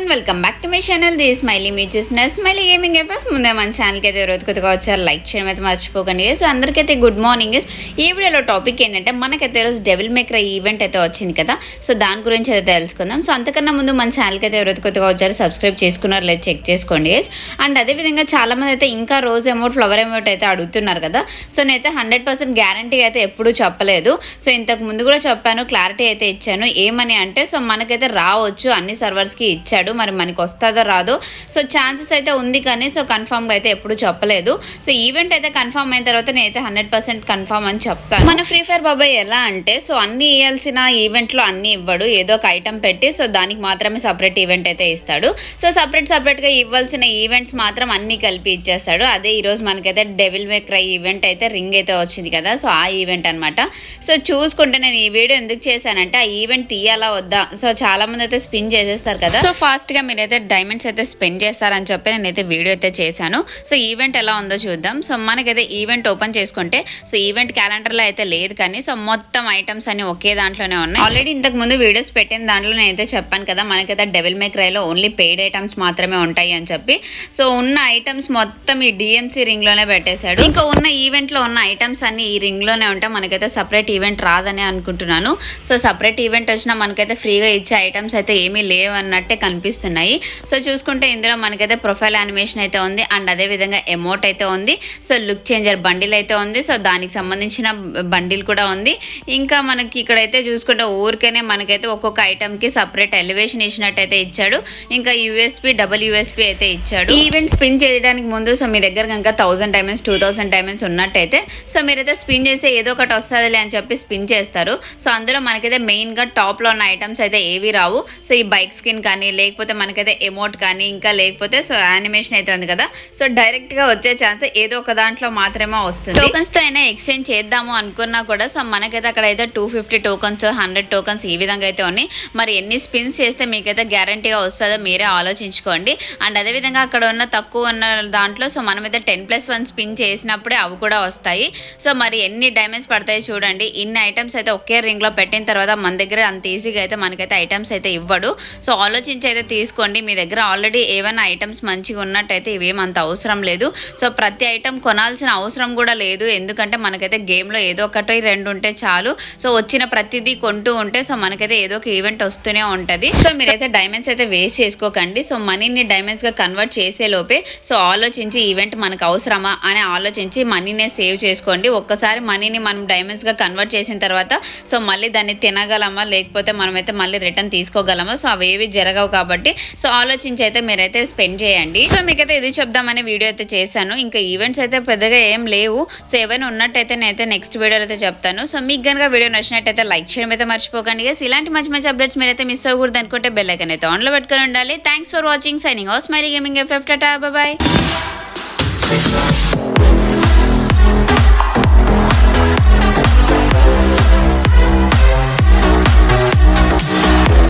And welcome back to my channel the smiley మీ చూసిన smiley gaming F ముందే మన ఛానల్కి అయితే రోజు కొద్దిగా వచ్చారు లైక్ చేయడం అయితే మర్చిపోకండి సో అందరికైతే గుడ్ మార్నింగ్ ఈ వీడియోలో టాపిక్ ఏంటంటే మనకైతే ఈరోజు డెవిల్ మేకర్ ఈవెంట్ అయితే వచ్చింది కదా సో దాని గురించి అయితే తెలుసుకుందాం సో అంతకన్నా ముందు మన ఛానల్కి అయితే రోజు కొద్దిగా వచ్చారు సబ్స్క్రైబ్ చేసుకున్నారు లేదు చెక్ చేసుకోండి guys. అండ్ అదేవిధంగా చాలా మంది అయితే ఇంకా రోజు అమౌంట్ ఫ్లవర్ అమౌంట్ అయితే అడుగుతున్నారు కదా సో నేనైతే హండ్రెడ్ పర్సెంట్ గ్యారంటీ అయితే ఎప్పుడూ చెప్పలేదు సో ఇంతకు ముందు కూడా చెప్పాను క్లారిటీ అయితే ఇచ్చాను ఏమని అంటే సో మనకైతే రావచ్చు అన్ని సర్వర్స్కి ఇచ్చాడు మరి మనకి వస్తుందో రాదో సో ఛాన్సెస్ అయితే ఉంది కానీ సో కన్ఫామ్గా అయితే ఎప్పుడు చెప్పలేదు సో ఈవెంట్ అయితే కన్ఫామ్ అయిన తర్వాత నేనైతే హండ్రెడ్ పర్సెంట్ కన్ఫామ్ అని చెప్తాను మన ఫ్రీ ఫైర్ బాబాయ్ ఎలా అంటే సో అన్ని ఇవ్వాల్సిన ఈవెంట్లో అన్ని ఇవ్వడు ఏదో ఒక ఐటమ్ పెట్టి సో దానికి మాత్రమే సపరేట్ ఈవెంట్ అయితే ఇస్తాడు సో సపరేట్ సపరేట్గా ఇవ్వాల్సిన ఈవెంట్స్ మాత్రం అన్ని కలిపి ఇచ్చేస్తాడు అదే ఈరోజు మనకైతే డెవిల్ మే క్రై ఈవెంట్ అయితే రింగ్ అయితే వచ్చింది కదా సో ఆ ఈవెంట్ అనమాట సో చూసుకుంటే నేను ఈ వీడియో ఎందుకు చేశానంటే ఆ ఈవెంట్ తీయాలా వద్దా సో చాలా మంది అయితే స్పిన్ చేసేస్తారు కదా సో ఫాస్ట్ గా మీరైతే డైమండ్స్ అయితే స్పెండ్ చేస్తారని చెప్పి నేనైతే వీడియో అయితే చేశాను సో ఈవెంట్ ఎలా ఉందో చూద్దాం సో మనకైతే ఈవెంట్ ఓపెన్ చేసుకుంటే సో ఈవెంట్ క్యాలెండర్ లో అయితే లేదు కానీ సో మొత్తం ఐటమ్స్ అన్ని ఒకే దాంట్లోనే ఉన్నాయి ఆల్రెడీ ఇంతకు ముందు వీడియోస్ పెట్టిన దాంట్లో నేనైతే చెప్పాను కదా మనకైతే డెవిల్ మేక్ రైలో ఓన్లీ పెయిడ్ ఐటమ్స్ మాత్రమే ఉంటాయి అని చెప్పి సో ఉన్న ఐటమ్స్ మొత్తం ఈ డిఎంసీ రింగ్ లోనే పెట్టేశాడు ఇంకా ఉన్న ఈవెంట్ లో ఉన్న ఐటమ్స్ అన్ని ఈ రింగ్ లోనే ఉంటాయి మనకైతే సపరేట్ ఈవెంట్ రాదని అనుకుంటున్నాను సో సపరేట్ ఈవెంట్ వచ్చినా మనకైతే ఫ్రీగా ఇచ్చే ఐటమ్స్ అయితే ఏమీ లేవు అన్నట్టే కనిపిస్తున్నాయి సో చూసుకుంటే ఇందులో మనకైతే ప్రొఫైల్ యానిమేషన్ అయితే ఉంది అండ్ అదే విధంగా ఎమోట్ అయితే ఉంది సో లుక్ చేంజర్ బండిల్ అయితే ఉంది సో దానికి సంబంధించిన బండిల్ కూడా ఉంది ఇంకా మనకి ఇక్కడైతే చూసుకుంటే ఊరికేనే మనకైతే ఒక్కొక్క ఐటమ్ కి సపరేట్ ఎలివేషన్ ఇచ్చినట్టయితే ఇచ్చాడు ఇంకా యూఎస్పి డబుల్ యూఎస్పి అయితే ఇచ్చాడు ఈ ఈవెంట్ స్పిన్ చేయడానికి ముందు సో మీ దగ్గర కనుక thousand diamonds two thousand diamonds ఉన్నట్టయితే సో మీరైతే స్పిన్ చేస్తే ఏదో ఒకటి వస్తుందిలే అని చెప్పి స్పిన్ చేస్తారు సో అందులో మనకైతే మెయిన్ గా టాప్ లో ఉన్న ఐటమ్స్ అయితే ఏవి రావు సో ఈ బైక్ స్కిన్ కానీ లేకపోతే మనకైతే ఎమోట్ కానీ ఇంకా లేకపోతే సో యానిమేషన్ అయితే ఉంది కదా సో డైరెక్ట్ గా వచ్చే ఛాన్స్ ఏదో ఒక దాంట్లో మాత్రమే వస్తుంది టోకన్స్ తో అయినా ఎక్స్చేంజ్ చేద్దాము అనుకున్నా కూడా సో మనకైతే అక్కడ అయితే two fifty tokens hundred tokens ఈ విధంగా అయితే ఉన్నాయి మరి ఎన్ని స్పిన్స్ చేస్తే మీకైతే గ్యారంటీగా వస్తుందో మీరే ఆలోచించుకోండి అండ్ అదేవిధంగా అక్కడ ఉన్న తక్కువ ఉన్న దాంట్లో సో మనమైతే టెన్ ప్లస్ వన్ స్పిన్ చేసినప్పుడే అవి కూడా వస్తాయి సో మరి ఎన్ని డ్యామేజ్ పడతాయి చూడండి ఇన్ని ఐటమ్స్ అయితే ఒకే రింగ్ లో పెట్టిన తర్వాత మన దగ్గర అంత ఈజీగా అయితే మనకైతే ఐటమ్స్ అయితే ఇవ్వడు సో ఆలోచించి అయితే తీసుకోండి మీ దగ్గర ఆల్రెడీ ఏమైనా ఐటమ్స్ మంచిగా ఉన్నట్టయితే ఇవేం అంత అవసరం లేదు సో ప్రతి ఐటమ్ కొనాల్సిన అవసరం కూడా లేదు ఎందుకంటే మనకైతే గేమ్లో ఏదో ఒకటి రెండు ఉంటే చాలు సో వచ్చిన ప్రతిదీ కొంటూ ఉంటే సో మనకైతే ఏదో ఒక ఈవెంట్ వస్తూనే ఉంటుంది సో మీరైతే డైమండ్స్ అయితే వేస్ట్ చేసుకోకండి సో మనీని డైమండ్స్గా కన్వర్ట్ చేసే లోపే సో ఆలోచించి ఈవెంట్ మనకు అవసరమా అని ఆలోచించి మనీనే సేవ్ చేసుకోండి ఒక్కసారి మనీని మనం డైమండ్స్గా కన్వర్ట్ చేసిన తర్వాత సో మళ్ళీ దాన్ని తినగలమా లేకపోతే మనమైతే మళ్ళీ రిటర్న్ తీసుకోగలమా సో అవేవి జరగవు కాబట్టి సో ఆలోచించి అయితే మీరైతే స్పెండ్ చేయండి సో మీకైతే ఇది చెప్దామని వీడియో అయితే చేశాను ఇంకా ఈవెంట్స్ అయితే పెద్దగా ఏం లేవు సో ఏమైనా ఉన్నట్టయితే నేనైతే నెక్స్ట్ వీడియోలో అయితే చెప్తాను సో మీకు కనుక వీడియో నచ్చినట్టయితే లైక్ చేయడం అయితే మర్చిపోకండి guys. ఇలాంటి మంచి మంచి అప్డేట్స్ మీరైతే మిస్ అవ్వకూడదు అనుకుంటే బెల్ ఐకన్ అయితే ఆన్లో పెట్టుకొని ఉండాలి థ్యాంక్స్ ఫర్ వాచింగ్ సైనింగ్ హౌస్ మైరీ gaming F F tata bye